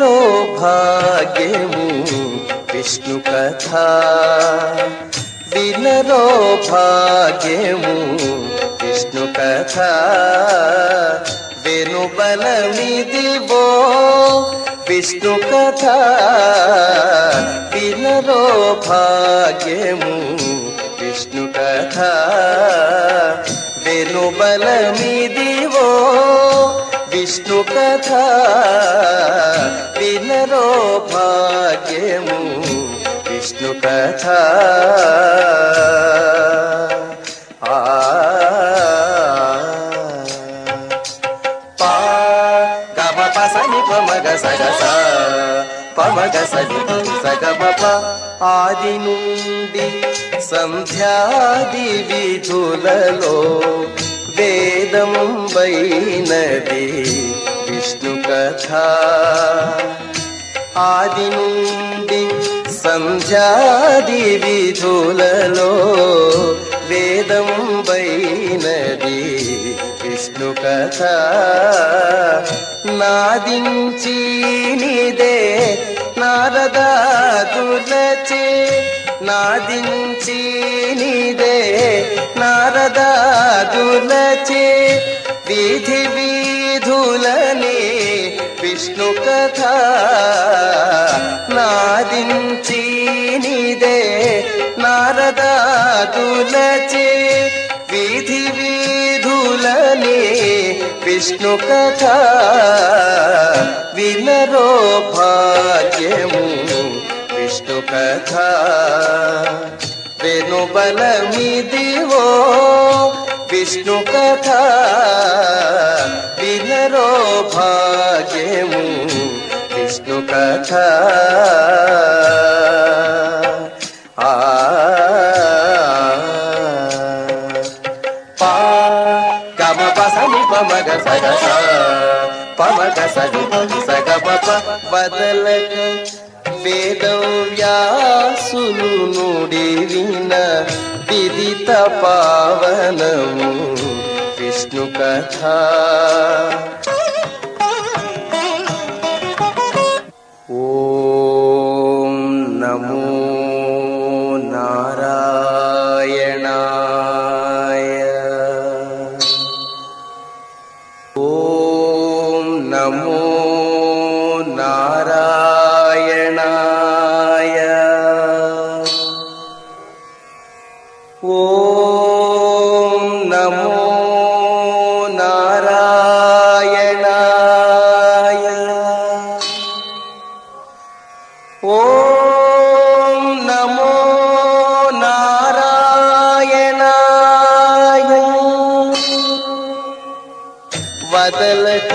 వినరో భాగ్యము విష్ణు కథ వినరో భాగ్యము విష్ణు కథ వెనుబలమిదివో విష్ణు కథ వినరో భాగ్యము విష్ణు కథ వెనుబలమిదివో విష్ణు కథ వినరో భాగ్యము విష్ణు కథ ఆ పా గమ పసని పమగ సగస పమగ సని సగమ ప ఆది నుండి సంధ్యాది విధులలో వేదం వైనది విష్ణు కథ ఆది నుండి సంధ్యాది విధులలో వేదం వైనది విష్ణు కథ నాదించి నిదే నారదాదులచే నాదించి నిదే నారదాదులచే వీధి వీధులనే విష్ణు కథ నాదించి నిదే నారదాదులచే వీధి వీధులనే విష్ణు కథ వినరో భాగ్యము విష్ణు కథ వెనుబలమిదివో విష్ణు కథ వినరో భాగ్యము విష్ణు కథ ఆ పా గమ పసని పమగ సగస పమగ సని సగ పప బదలక వేదవ్యాసులు నుడివిన విదిత పావనము విష్ణు కథ ఓం నమో నారాయణాయ ఓం నమో నారాయణాయ ఓం నమో నారాయణాయ ఓం నమో నారాయణాయ వదలక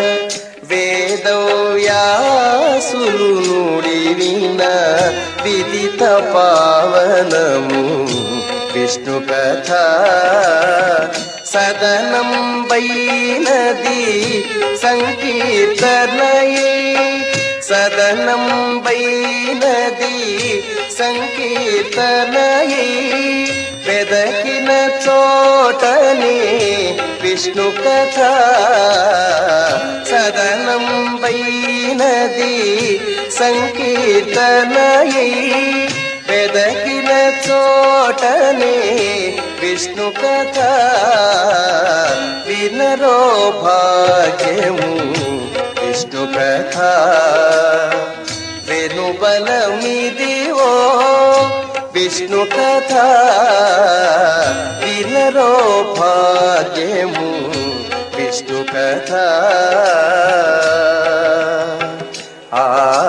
వేదవ్యాసులు నుడివిన విదిత పావనము విష్ణు కథ సదనం వైనది సంకీర్తనయే సదనం వైనది సంకీర్తనయే వెదకిన చోటనే విష్ణు కథ సదనం వైనది సంకీర్తనయే వెదకిన చోటనే విష్ణు కథ వినరో భాగ్యము విష్ణు కథ వెనుబలమిదివో విష్ణు కథ వినరో భాగ్యము విష్ణు కథ ఆ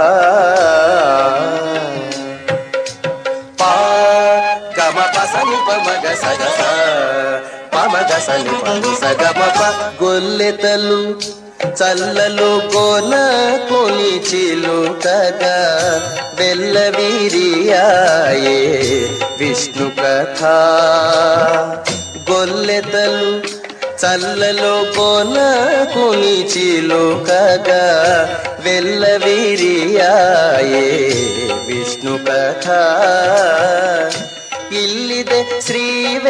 పా గమ పసని పమగ సగస పమగ సని పని సగమ ప గొల్లెతలు చల్లలు కోన కొని చిలుకగా వెల్లవిరియాయే విష్ణు కథ గొల్లెతలు చల్లలో కోన కొని చిలుకగా వెల్లవిరియాయే విష్ణು కథ ಇಲ್ಲಿದೆ ಶ್ರೀ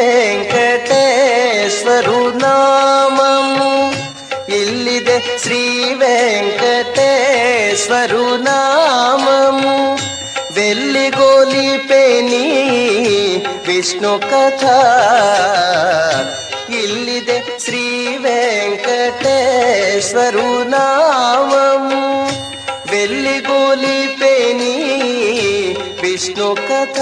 ವೆಂಕಟೇಶ್ವರು ನಾಮము ಇಲ್ಲಿದೆ ಶ್ರೀ ವೆಂಕಟೇಶ್ವರು నామము వెల్లిగోలిపెని విష్ణು కథ ఇల్లిದೆ శ్రీ వెంకటేశ్వరు నామము వెల్లిగోలిపెని విష్ణు కథ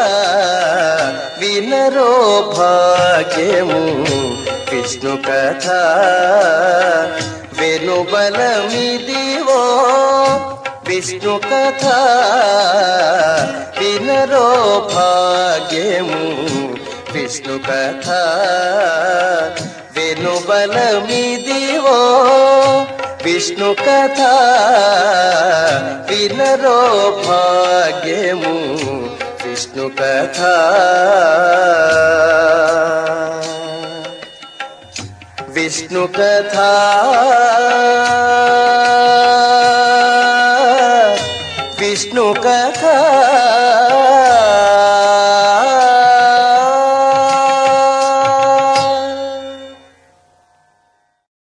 వినరో భాగ్యము విష్ణు కథ వెనుబలమిదివో విష్ణు కథ వినరో భాగ్యము విష్ణు కథ వెనుబలమిదివో విష్ణు కథ వినరో భాగ్యము విష్ణు కథ విష్ణు కథ విష్ణు కథ